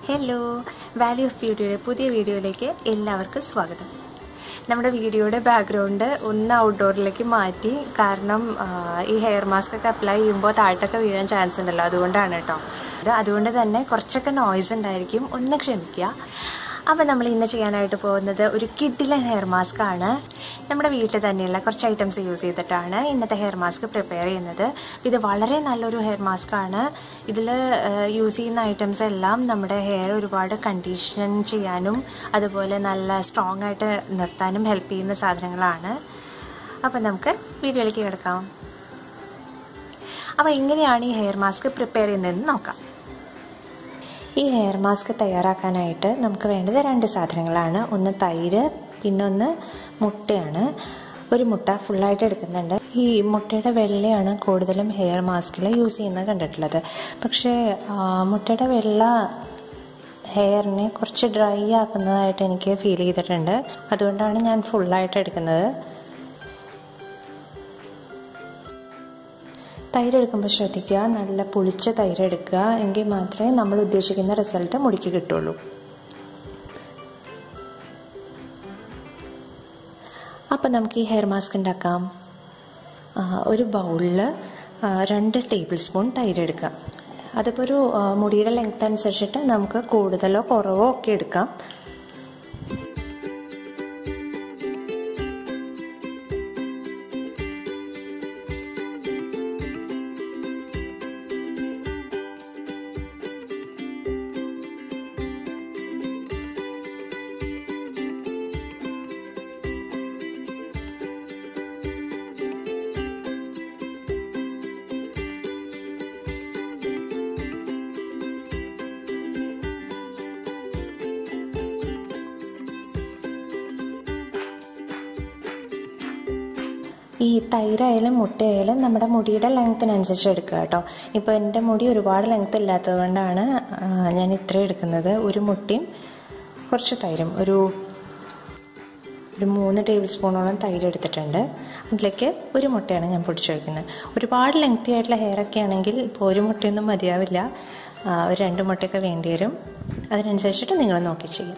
hello value of ബ്യൂട്ടിയുടെ പുതിയ വീഡിയോയിലേക്ക് എല്ലാവർക്കും സ്വാഗതം നമ്മുടെ വീഡിയോയുടെ ബാക്ക്ഗ്രൗണ്ട് ഒന്ന് ഔട്ട്ഡോറിലേക്ക് മാറ്റി കാരണം ആ, ഈ ഹെയർ മാസ്ക് ഒക്കെ അപ്ലൈ ചെയ്യുമ്പോൾ താഴത്തൊക്കെ വീഴാൻ ചാൻസ് ഉണ്ടല്ലോ അതുകൊണ്ടാണ് കേട്ടോ അത് അതുകൊണ്ട് തന്നെ കുറച്ചൊക്കെ നോയ്സ് ഉണ്ടായിരിക്കും ഒന്ന് ക്ഷമിക്കുക അപ്പോൾ നമ്മൾ ഇന്ന് ചെയ്യാനായിട്ട് പോകുന്നത് ഒരു കിഡിലൻ ഹെയർ മാസ്ക് ആണ് നമ്മുടെ വീട്ടിൽ തന്നെയുള്ള കുറച്ച് ഐറ്റംസ് യൂസ് ചെയ്തിട്ടാണ് ഇന്നത്തെ ഹെയർ മാസ്ക് പ്രിപ്പയർ ചെയ്യുന്നത് ഇത് വളരെ നല്ലൊരു ഹെയർ മാസ്ക് ആണ് ഇതിൽ യൂസ് ചെയ്യുന്ന ഐറ്റംസ് എല്ലാം നമ്മുടെ ഹെയർ ഒരുപാട് കണ്ടീഷൻ ചെയ്യാനും അതുപോലെ നല്ല സ്ട്രോങ് ആയിട്ട് നിർത്താനും ഹെൽപ്പ് ചെയ്യുന്ന സാധനങ്ങളാണ് അപ്പം നമുക്ക് വീഡിയോയിലേക്ക് കിടക്കാം അപ്പോൾ എങ്ങനെയാണ് ഈ ഹെയർ മാസ്ക് പ്രിപ്പയർ ചെയ്യുന്നതെന്ന് നോക്കാം ഈ ഹെയർ മാസ്ക് തയ്യാറാക്കാനായിട്ട് നമുക്ക് വേണ്ടത് രണ്ട് സാധനങ്ങളാണ് ഒന്ന് തൈര് പിന്നൊന്ന് മുട്ടയാണ് ഒരു മുട്ട ഫുള്ളായിട്ട് എടുക്കുന്നുണ്ട് ഈ മുട്ടയുടെ വെള്ളയാണ് കൂടുതലും ഹെയർ മാസ്കിൽ യൂസ് ചെയ്യുന്നത് കണ്ടിട്ടുള്ളത് പക്ഷേ ആ, മുട്ടയുടെ വെള്ള ഹെയറിനെ കുറച്ച് ഡ്രൈ ആക്കുന്നതായിട്ട് എനിക്ക് ഫീൽ ചെയ്തിട്ടുണ്ട് അതുകൊണ്ടാണ് ഞാൻ ഫുള്ളായിട്ട് എടുക്കുന്നത് തൈര് എടുക്കുമ്പോൾ ശ്രദ്ധിക്കുക നല്ല പുളിച്ച തൈര് എടുക്കുക എങ്കിൽ മാത്രമേ നമ്മൾ ഉദ്ദേശിക്കുന്ന റിസൾട്ട് മുടിക്ക് കിട്ടുള്ളൂ അപ്പം നമുക്ക് ഈ ഹെയർ മാസ്ക് ഉണ്ടാക്കാം ആ, ഒരു ബൗളിൽ രണ്ട് ടേബിൾ സ്പൂൺ തൈര് എടുക്കാം അതിപ്പോൾ ഒരു ആ, മുടിയുടെ ലെങ്ത് അനുസരിച്ചിട്ട് നമുക്ക് കൂടുതലോ കുറവോ ഒക്കെ എടുക്കാം ഈ തൈരായാലും മുട്ടയായാലും നമ്മുടെ മുടിയുടെ ലെങ്ത്തിനനുസരിച്ച് എടുക്കുക കേട്ടോ ഇപ്പോൾ എൻ്റെ മുടി ഒരുപാട് ലെങ്ത് ഇല്ലാത്തതുകൊണ്ടാണ് ആ, ഞാൻ ഇത്രയും എടുക്കുന്നത് ഒരു മുട്ടയും കുറച്ച് തൈരും ഒരു ഒരു മൂന്ന് ടേബിൾ സ്പൂണോളം തൈര് എടുത്തിട്ടുണ്ട് അതിലേക്ക് ഒരു മുട്ടയാണ് ഞാൻ പൊടിച്ചൊഴിക്കുന്നത് ഒരുപാട് ലെങ്തി ആയിട്ടുള്ള ഹെയർ ഒക്കെ ആണെങ്കിൽ ഇപ്പോൾ ഒരു മുട്ടയൊന്നും മതിയാവില്ല ആ, ഒരു രണ്ട് മുട്ടയൊക്കെ വേണ്ടി വരും അതിനനുസരിച്ചിട്ട് നിങ്ങൾ നോക്കി ചെയ്യും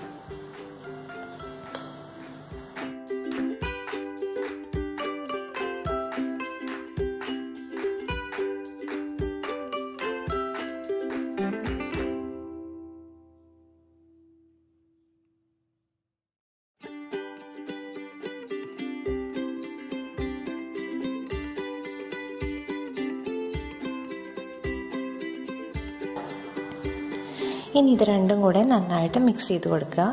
ഇനി ഇത് രണ്ടും കൂടെ നന്നായിട്ട് മിക്സ് ചെയ്ത് കൊടുക്കുക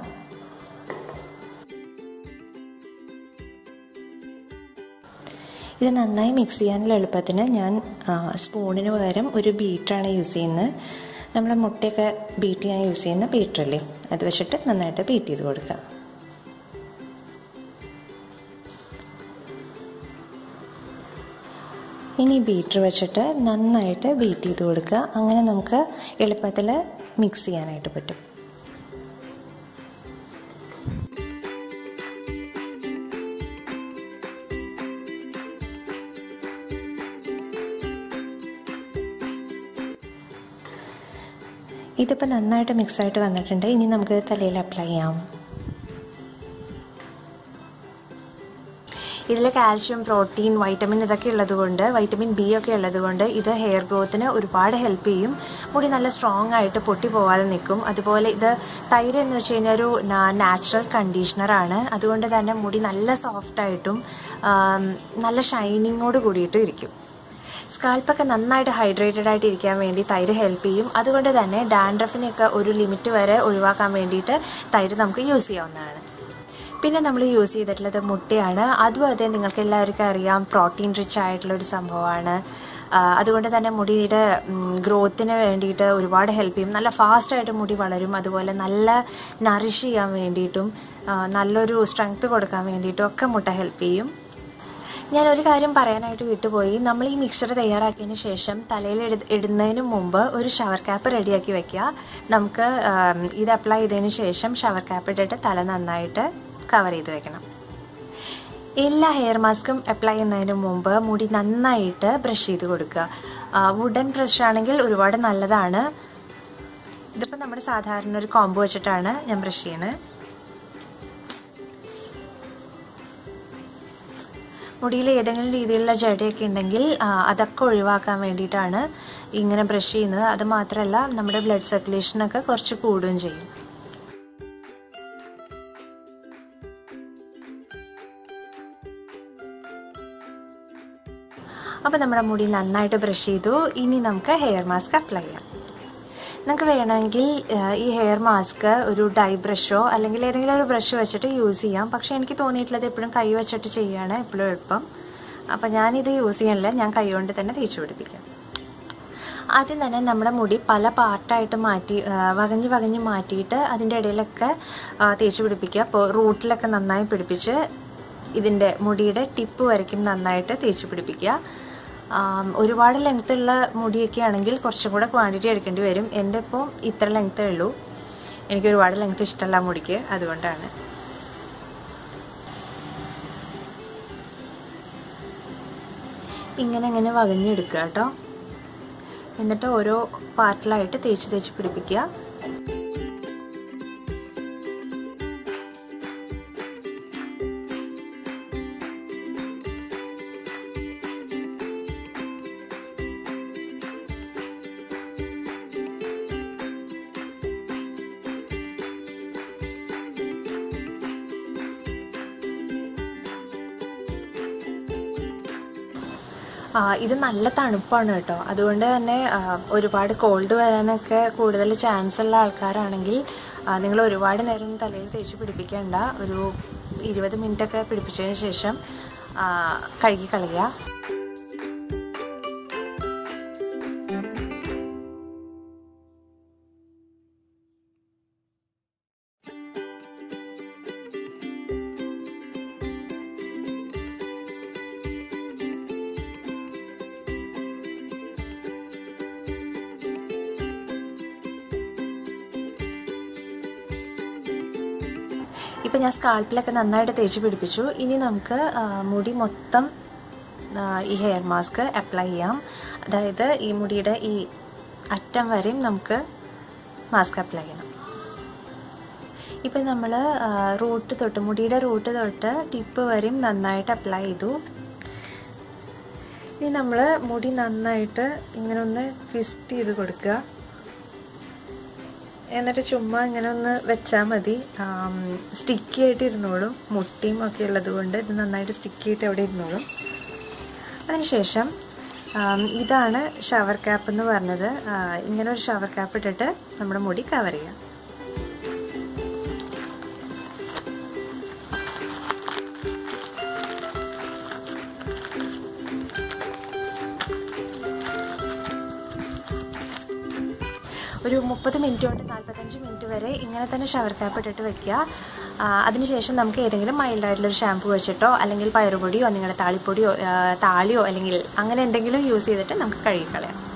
ഇത് നന്നായി മിക്സ് ചെയ്യാനുള്ള എളുപ്പത്തിന് ഞാൻ ആ, സ്പൂണിന് പകരം ഒരു ബീറ്ററാണ് യൂസ് ചെയ്യുന്നത് നമ്മൾ മുട്ടയൊക്കെ ബീറ്റ് ചെയ്യാൻ യൂസ് ചെയ്യുന്ന ബീറ്ററല്ലേ അത് വെച്ചിട്ട് നന്നായിട്ട് ബീറ്റ് ചെയ്ത് കൊടുക്കുക ഇനി ബീറ്റർ വെച്ചിട്ട് നന്നായിട്ട് ബീറ്റ് ചെയ്ത് കൊടുക്കുക അങ്ങനെ നമുക്ക് എളുപ്പത്തിൽ മിക്സ് ചെയ്യാനായിട്ട് പറ്റും ഇതിപ്പോൾ നന്നായിട്ട് മിക്സായിട്ട് വന്നിട്ടുണ്ട് ഇനി നമുക്ക് തലയിൽ അപ്ലൈ ചെയ്യാം ഇതിൽ കാൽഷ്യം പ്രോട്ടീൻ വൈറ്റമിൻ ഇതൊക്കെ ഉള്ളതുകൊണ്ട് വൈറ്റമിൻ ബി ഒക്കെ ഉള്ളതുകൊണ്ട് ഇത് ഹെയർ ഗ്രോത്തിന് ഒരുപാട് ഹെൽപ്പ് ചെയ്യും മുടി നല്ല സ്ട്രോങ് ആയിട്ട് പൊട്ടി പോവാതെ നിൽക്കും അതുപോലെ ഇത് തൈര് എന്ന് വെച്ച് കഴിഞ്ഞാൽ ഒരു നാച്ചുറൽ കണ്ടീഷണറാണ് അതുകൊണ്ട് തന്നെ മുടി നല്ല സോഫ്റ്റ് ആയിട്ടും ആം, നല്ല ഷൈനിങ്ങോട് കൂടിയിട്ടും ഇരിക്കും സ്കാൾപ്പൊക്കെ നന്നായിട്ട് ഹൈഡ്രേറ്റഡ് ആയിട്ട് ഇരിക്കാൻ വേണ്ടി തൈര് ഹെൽപ്പ് ചെയ്യും അതുകൊണ്ട് തന്നെ ഡാൻഡ്രഫിനെയൊക്കെ ഒരു ലിമിറ്റ് വരെ ഒഴിവാക്കാൻ വേണ്ടിയിട്ട് തൈര് നമുക്ക് യൂസ് ചെയ്യാവുന്നതാണ് പിന്നെ നമ്മൾ യൂസ് ചെയ്തിട്ടുള്ളത് മുട്ടയാണ് അതും അതെ നിങ്ങൾക്ക് എല്ലാവർക്കും അറിയാം പ്രോട്ടീൻ റിച്ച് ആയിട്ടുള്ള ഒരു സംഭവമാണ് ആ, അതുകൊണ്ട് തന്നെ മുടിയുടെ ഗ്രോത്തിന് വേണ്ടിയിട്ട് ഒരുപാട് ഹെൽപ്പ് ചെയ്യും നല്ല ഫാസ്റ്റായിട്ട് മുടി വളരും അതുപോലെ നല്ല നറിഷ് ചെയ്യാൻ വേണ്ടിയിട്ടും ആ, നല്ലൊരു സ്ട്രെങ്ത് കൊടുക്കാൻ വേണ്ടിയിട്ടും ഒക്കെ മുട്ട ഹെൽപ്പ് ചെയ്യും ഞാൻ ഒരു കാര്യം പറയാനായിട്ട് വിട്ടുപോയി നമ്മൾ ഈ മിക്സർ തയ്യാറാക്കിയതിന് ശേഷം തലയിൽ ഇട ഇടുന്നതിന് മുമ്പ് ഒരു ഷവർ ക്യാപ്പ് റെഡിയാക്കി വെക്കുക നമുക്ക് ആം, ഇത് അപ്ലൈ ചെയ്തതിന് ശേഷം ഷവർ ക്യാപ്പ് ഇട്ടിട്ട് തല നന്നായിട്ട് കവർ ചെയ്ത് വെക്കണം എല്ലാ ഹെയർ മാസ്കും അപ്ലൈ ചെയ്യുന്നതിന് മുമ്പ് മുടി നന്നായിട്ട് ബ്രഷ് ചെയ്ത് കൊടുക്കുക വുഡൻ ബ്രഷ് ആണെങ്കിൽ ഒരുപാട് നല്ലതാണ് ഇതിപ്പോൾ നമ്മുടെ സാധാരണ ഒരു കോംബോ വെച്ചിട്ടാണ് ഞാൻ ബ്രഷ് ചെയ്യണത് മുടിയിൽ ഏതെങ്കിലും രീതിയിലുള്ള ജടയൊക്കെ ഉണ്ടെങ്കിൽ അതൊക്കെ ഒഴിവാക്കാൻ വേണ്ടിയിട്ടാണ് ഇങ്ങനെ ബ്രഷ് ചെയ്യുന്നത് അത് മാത്രമല്ല നമ്മുടെ ബ്ലഡ് സർക്കുലേഷനൊക്കെ കുറച്ച് കൂടുകയും ചെയ്യും അപ്പോൾ നമ്മുടെ മുടി നന്നായിട്ട് ബ്രഷ് ചെയ്തു ഇനി നമുക്ക് ഹെയർ മാസ്ക് അപ്ലൈ ചെയ്യാം നമുക്ക് വേണമെങ്കിൽ ഈ ഹെയർ മാസ്ക് ഒരു ഡൈ ബ്രഷോ അല്ലെങ്കിൽ ഏതെങ്കിലും ഒരു ബ്രഷ് വെച്ചിട്ട് യൂസ് ചെയ്യാം പക്ഷേ എനിക്ക് തോന്നിയിട്ടുള്ളത് എപ്പോഴും കൈ വെച്ചിട്ട് ചെയ്യുകയാണ് എപ്പോഴും എളുപ്പം അപ്പം ഞാനിത് യൂസ് ചെയ്യണില്ല ഞാൻ കൈ കൊണ്ട് തന്നെ തേച്ച് പിടിപ്പിക്കാം ആദ്യം തന്നെ നമ്മുടെ മുടി പല പാർട്ടായിട്ട് മാറ്റി വകഞ്ഞ് വകഞ്ഞ് മാറ്റിയിട്ട് അതിൻ്റെ ഇടയിലൊക്കെ തേച്ച് പിടിപ്പിക്കുക അപ്പോൾ റൂട്ടിലൊക്കെ നന്നായി പിടിപ്പിച്ച് ഇതിൻ്റെ മുടിയുടെ ടിപ്പ് വരയ്ക്കും നന്നായിട്ട് തേച്ച് പിടിപ്പിക്കുക ഒരുപാട് ലെങ്ത് ഉള്ള മുടിയൊക്കെ ആണെങ്കിൽ കുറച്ചും കൂടെ ക്വാണ്ടിറ്റി എടുക്കേണ്ടി വരും എൻ്റെ ഇപ്പോൾ ഇത്ര ലെങ്ത്തേ ഉള്ളൂ എനിക്ക് ഒരുപാട് ലെങ്ത് ഇഷ്ടമല്ല മുടിക്ക് അതുകൊണ്ടാണ് ഇങ്ങനെ ഇങ്ങനെ വകഞ്ഞെടുക്കുക കേട്ടോ എന്നിട്ട് ഓരോ പാർട്ടിലായിട്ട് തേച്ച് തേച്ച് പിടിപ്പിക്കുക ഇത് നല്ല തണുപ്പാണ് കേട്ടോ അതുകൊണ്ട് തന്നെ ഒരുപാട് കോൾഡ് വരാനൊക്കെ കൂടുതൽ ചാൻസ് ഉള്ള ആൾക്കാരാണെങ്കിൽ നിങ്ങൾ ഒരുപാട് നേരം തലയിൽ തേച്ച് പിടിപ്പിക്കേണ്ട ഒരു ഇരുപത് മിനിറ്റൊക്കെ പിടിപ്പിച്ചതിന് ശേഷം കഴുകി കളയുക ഇപ്പം ഞാൻ സ്കാൾപ്പിലൊക്കെ നന്നായിട്ട് തേച്ച് പിടിപ്പിച്ചു ഇനി നമുക്ക് മുടി മൊത്തം ഈ ഹെയർ മാസ്ക് അപ്ലൈ ചെയ്യാം അതായത് ഈ മുടിയുടെ ഈ അറ്റം വരെയും നമുക്ക് മാസ്ക് അപ്ലൈ ചെയ്യണം ഇപ്പം നമ്മൾ റൂട്ട് തൊട്ട് മുടിയുടെ റൂട്ട് തൊട്ട് ടിപ്പ് വരെയും നന്നായിട്ട് അപ്ലൈ ചെയ്തു ഇനി നമ്മൾ മുടി നന്നായിട്ട് ഇങ്ങനെ ഒന്ന് ട്വിസ്റ്റ് ചെയ്ത് കൊടുക്കുക എന്നിട്ട് ചുമ്മാ ഇങ്ങനെ ഒന്ന് വെച്ചാൽ മതി സ്റ്റിക്കി ആയിട്ട് ഇരുന്നോളും മുട്ടിയും ഒക്കെ ഉള്ളത് കൊണ്ട് ഇത് നന്നായിട്ട് സ്റ്റിക്കി ആയിട്ട് അവിടെ ഇരുന്നോളും അതിനുശേഷം ഇതാണ് ഷവർ ക്യാപ്പ് എന്ന് പറഞ്ഞത് ഇങ്ങനെ ഒരു ഷവർ ക്യാപ്പ് ഇട്ടിട്ട് നമ്മുടെ മുടി കവർ ചെയ്യാം ഒരു മുപ്പത് മിനിറ്റ് തൊട്ട് നാൽപ്പത്തഞ്ച് മിനിറ്റ് വരെ ഇങ്ങനെ തന്നെ ഷവർ ക്യാപ്പ് ഇട്ടിട്ട് വെക്കുക അതിനുശേഷം നമുക്ക് ഏതെങ്കിലും മൈൽഡായിട്ടുള്ളൊരു ഷാമ്പു വെച്ചിട്ടോ അല്ലെങ്കിൽ പയറുപൊടിയോ നിങ്ങളുടെ താളിപ്പൊടിയോ താളിയോ അല്ലെങ്കിൽ അങ്ങനെ എന്തെങ്കിലും യൂസ് ചെയ്തിട്ട് നമുക്ക് കഴുകിക്കളയാം